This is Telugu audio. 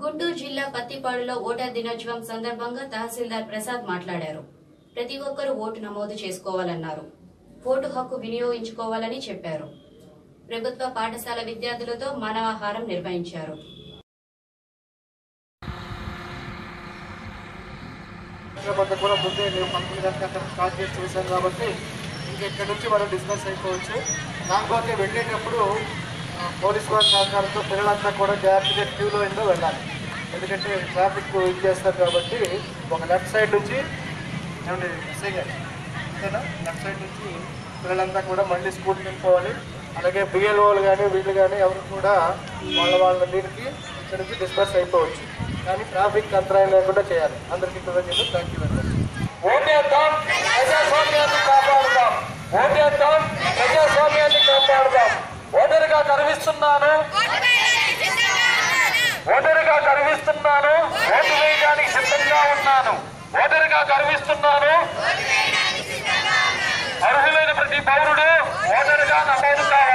గుంటూరు జిల్లా పత్తిపాడులో ఓటర్ దినోత్సవం సందర్భంగా తహసీల్దార్ ప్రసాద్ మాట్లాడారు ప్రతి ఒక్కరూ ఓటు నమోదు చేసుకోవాలన్నారు ఓటు హక్కు వినియోగించుకోవాలని చెప్పారు ప్రభుత్వ పాఠశాల విద్యార్థులతో మానవాహారం నిర్వహించారు కొంత కూడా ముందే మేము పంతొమ్మిది గంటలకు అక్కడ స్టార్ట్ చేసి చూసాం కాబట్టి ఇంక ఇక్కడ నుంచి మనం డిస్కస్ అయిపోవచ్చు కాకపోతే వెళ్ళేటప్పుడు ఆ, పోలీస్ వారి సహకారంతో పిల్లలంతా కూడా జాగ్రత్తగా క్యూలో ఏందో వెళ్ళాలి ఎందుకంటే ట్రాఫిక్ ఇది చేస్తారు కాబట్టి ఒక లెఫ్ట్ సైడ్ నుంచి ఏమండి ఎస్ఐ గారు అంతేనా లెఫ్ట్ సైడ్ నుంచి పిల్లలంతా కూడా మళ్ళీ స్కూల్కి వెళ్ళిపోవాలి అలాగే బిఎల్ఓలు కానీ వీళ్ళు కానీ ఎవరు కూడా వాళ్ళ వాళ్ళ నీటికి ఇక్కడ నుంచి డిస్పర్స్ అయిపోవచ్చు కానీ ట్రాఫిక్ అంతరాయం లేకుండా చేయాలి అందరికీ కృతజ్ఞతలు థ్యాంక్ యూ వెరీ మచ్ ఓటేద్దాం ప్రజాస్వామ్యాన్ని కాపాడుదాం ఓటేద్దాం ప్రజాస్వామ్యాన్ని కాపాడుదాం ఓటరుగా గర్విస్తున్నాను ఓటరుగా గర్విస్తున్నాను ఓటు వేయడానికి సిద్ధంగా ఉన్నాను ఓటరుగా గర్విస్తున్నాను అర్హులైన ప్రతి పౌరుడు ఓటరుగా నమోదు కావాలి